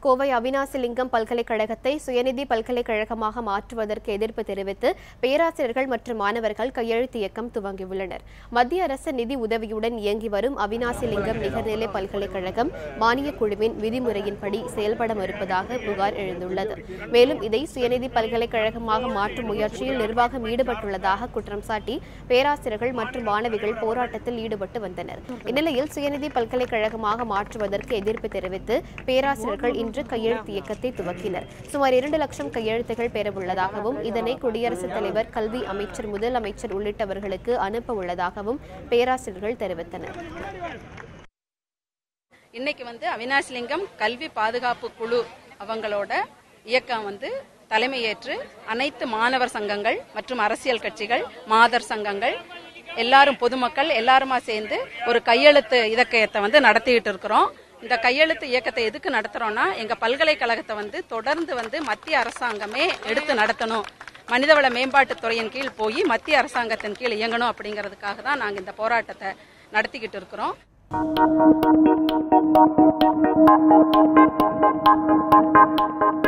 கோவை அவினாசிலிங்கம் பல்கலைக்கழகத்தை சுயநிதி பல்கலைக்கழகமாக மாற்றுவதற்கு எதிர்ப்பு தெரிவித்து பேராசிரியர்கள் மற்றும் மாணவர்கள் கையெழுத்து இயக்கம் துவங்கியுள்ளனர் மத்திய அரசு நிதி உதவியுடன் இயங்கி வரும் அவினாசிலிங்கம் நிகர்நிலை பல்கலைக்கழகம் மானியக் குழுவின் விதிமுறையின்படி செயல்பட மறுப்பதாக புகார் எழுந்துள்ளது மேலும் இதை சுயநிதி பல்கலைக்கழகமாக மாற்றும் முயற்சியில் நிர்வாகம் ஈடுபட்டுள்ளதாக குற்றம் சாட்டி பேராசிரியர்கள் மற்றும் மாணவிகள் போராட்டத்தில் ஈடுபட்டு வந்தனர் இந்நிலையில் சுயநிதி பல்கலைக்கழகமாக மாற்றுவதற்கு எதிர்ப்பு தெரிவித்து பேராசிரியர்கள் இன்று கையெழுத்து இயக்கத்தை துவக்கினர் சுமார் இரண்டு லட்சம் கையெழுத்துகள் பெறவுள்ளதாகவும் இதனை குடியரசுத் தலைவர் கல்வி அமைச்சர் முதலமைச்சர் உள்ளிட்டவர்களுக்கு அனுப்ப உள்ளதாகவும் பேராசிரியர்கள் தெரிவித்தனர் இன்னைக்கு வந்து அவினாசிலிங்கம் கல்வி பாதுகாப்பு குழு அவங்களோட இயக்கம் வந்து தலைமையேற்று அனைத்து மாணவர் சங்கங்கள் மற்றும் அரசியல் கட்சிகள் மாதர் சங்கங்கள் எல்லாரும் பொதுமக்கள் எல்லாருமா சேர்ந்து ஒரு கையெழுத்து இயக்கத்தை வந்து நடத்திட்டு இருக்கிறோம் இந்த கையெழுத்து இயக்கத்தை எதுக்கு நடத்துறோம்னா எங்க பல்கலைக்கழகத்தை வந்து தொடர்ந்து வந்து மத்திய அரசாங்கமே எடுத்து நடத்தணும் மனிதவள மேம்பாட்டுத் துறையின் கீழ் போய் மத்திய அரசாங்கத்தின் கீழ் இயங்கணும் அப்படிங்கிறதுக்காக தான் நாங்க இந்த போராட்டத்தை நடத்திக்கிட்டு இருக்கிறோம் Thank you.